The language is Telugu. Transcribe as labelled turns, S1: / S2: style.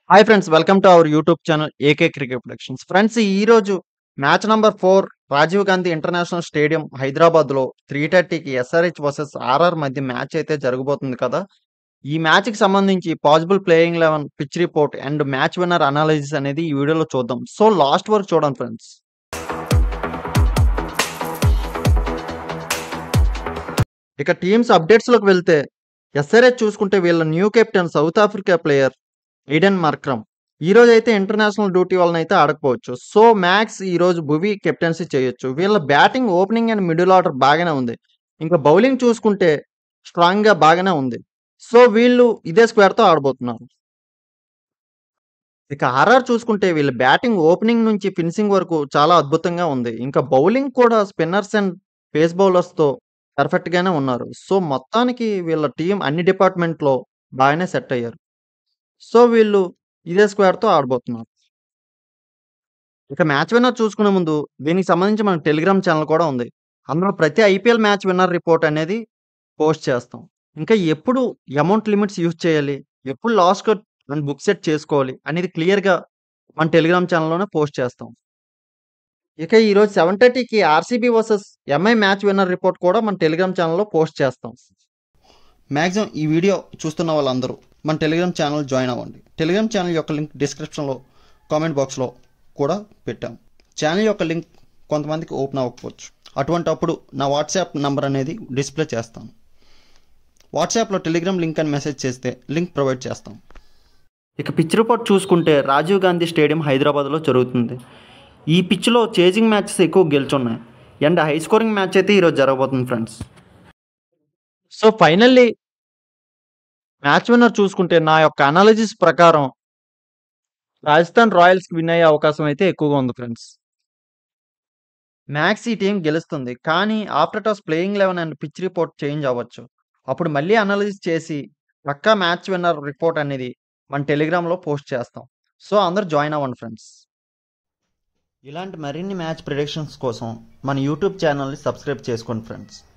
S1: hi friends welcome to our YouTube channel AK cricket productions friends ఈ రోజు match number four Rajiv Gandhi international stadium Hyderabad లో త్రీ థర్టీకి ఎస్ఆర్హెచ్ వర్సెస్ ఆర్ఆర్ మధ్య మ్యాచ్ అయితే జరగబోతుంది కదా ఈ మ్యాచ్ కి సంబంధించి possible playing eleven pitch report and match winner analysis అనేది ఈ వీడియోలో చూద్దాం సో లాస్ట్ వరకు చూడండి ఫ్రెండ్స్ ఇక టీమ్స్ అప్డేట్స్ లోకి వెళ్తే ఎస్ఆర్హెచ్ చూసుకుంటే వీళ్ళ new captain South Africa player Aiden Markram ఈ రోజు అయితే ఇంటర్నేషనల్ డ్యూటీ వలన అయితే ఆడకపోవచ్చు సో మ్యాక్స్ ఈ రోజు భువి కెప్టెన్సీ చేయొచ్చు వీళ్ళ batting opening and middle order బాగానే ఉంది ఇంకా బౌలింగ్ చూసుకుంటే స్ట్రాంగ్ గా బాగానే ఉంది సో వీళ్ళు ఇదే స్క్వేర్ తో ఆడబోతున్నారు ఇక ఆర్ఆర్ చూసుకుంటే వీళ్ళ బ్యాటింగ్ ఓపెనింగ్ నుంచి ఫినిషింగ్ వరకు చాలా అద్భుతంగా ఉంది ఇంకా బౌలింగ్ కూడా స్పిన్నర్స్ అండ్ పేస్ బౌలర్స్ తో పర్ఫెక్ట్ గానే ఉన్నారు సో మొత్తానికి వీళ్ళ టీం అన్ని డిపార్ట్మెంట్ లో బాగానే సెట్ అయ్యారు సో వీళ్ళు ఇదే స్క్వేర్ తో ఆడబోతున్నారు ఇక మ్యాచ్ విన్నర్ చూసుకునే ముందు దీనికి సంబంధించి మన టెలిగ్రామ్ ఛానల్ కూడా ఉంది అందులో ప్రతి ఐపీఎల్ మ్యాచ్ విన్నర్ రిపోర్ట్ అనేది పోస్ట్ చేస్తాం ఇంకా ఎప్పుడు అమౌంట్ లిమిట్స్ యూజ్ చేయాలి ఎప్పుడు loss cut and book set చేసుకోవాలి అనేది క్లియర్గా మన టెలిగ్రామ్ ఛానల్లోనే పోస్ట్ చేస్తాం ఇక ఈరోజు సెవెన్ థర్టీకి RCB versus MI match winner report కూడా మన టెలిగ్రామ్ ఛానల్లో పోస్ట్ చేస్తాం మ్యాక్సిమం ఈ వీడియో చూస్తున్న వాళ్ళందరూ మన టెలిగ్రామ్ ఛానల్ జాయిన్ అవ్వండి టెలిగ్రామ్ ఛానల్ యొక్క లింక్ డిస్క్రిప్షన్లో కామెంట్ బాక్స్లో కూడా పెట్టాం ఛానల్ యొక్క లింక్ కొంతమందికి ఓపెన్ అవ్వకపోవచ్చు అటువంటి అప్పుడు నా వాట్సాప్ నంబర్ అనేది డిస్ప్లే చేస్తాను వాట్సాప్లో టెలిగ్రామ్ లింక్ అని మెసేజ్ చేస్తే లింక్ ప్రొవైడ్ చేస్తాం ఇక పిచ్ రిపోర్ట్ చూసుకుంటే రాజీవ్ గాంధీ స్టేడియం హైదరాబాద్లో జరుగుతుంది ఈ పిచ్లో చేజింగ్ మ్యాచెస్ ఎక్కువ గెలుచున్నాయి అండ్ హై స్కోరింగ్ మ్యాచ్ అయితే ఈరోజు జరగబోతుంది friends so finally match winner చూసుకుంటే నా యొక్క అనాలిసిస్ ప్రకారం రాజస్థాన్ రాయల్స్కి విన్ అయ్యే అవకాశం అయితే ఎక్కువగా ఉంది ఫ్రెండ్స్ మ్యాక్స్ ఈ టీం గెలుస్తుంది కానీ after toss playing eleven and pitch report change అవ్వచ్చు అప్పుడు మళ్ళీ అనాలిసిస్ చేసి పక్కా మ్యాచ్ విన్నర్ రిపోర్ట్ అనేది మన టెలిగ్రామ్లో పోస్ట్ చేస్తాం సో అందరు జాయిన్ అవ్వండి ఫ్రెండ్స్ ఇలాంటి మరిన్ని మ్యాచ్ ప్రిడిక్షన్స్ కోసం మన యూట్యూబ్ ఛానల్ని సబ్స్క్రైబ్ చేసుకోండి ఫ్రెండ్స్